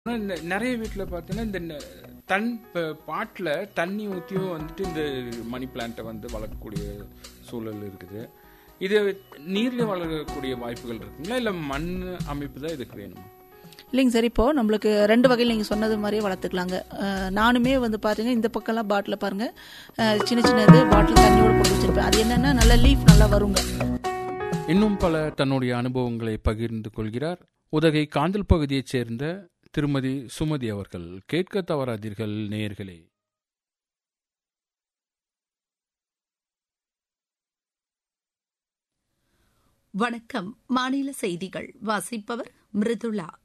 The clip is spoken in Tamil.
இந்த நிறைய வீட்டில் பார்த்தீங்கன்னா இந்த ந- தன் பாட்டில் தண்ணி ஊற்றியும் வந்துட்டு இந்த மணி பிளான்ட்டை வந்து வளர்க்கக்கூடிய சூழல் இருக்குது இது நீரில் வளரக்கூடிய வாய்ப்புகள் இருக்குங்களா இல்லை மண் அமைப்பு தான் இதுக்கு வேணுமா இல்லைங்க சார் இப்போ நம்மளுக்கு ரெண்டு வகையில் நீங்கள் சொன்னது மாதிரியே வளர்த்துக்கலாங்க அஹ், நானுமே வந்து பாத்தீங்க இந்த பக்கம்லாம் பாட்டில் பாருங்க அஹ், சின்ன சின்ன இது பாட்டில் தண்ணியோட போட்டு வச்சிருப்பேன் அது என்னன்னா நல்ல லீஃப் நல்லா வருங்க இன்னும் பல தன்னுடைய அனுபவங்களை பகிர்ந்து கொள்கிறார் உதகை காந்தல் பகுதியைச் சேர்ந்த திருமதி சுமதி அவர்கள் கேட்க தவறாதீர்கள் நேயர்களே வணக்கம் மாநில செய்திகள் வாசிப்பவர் மிருதுளா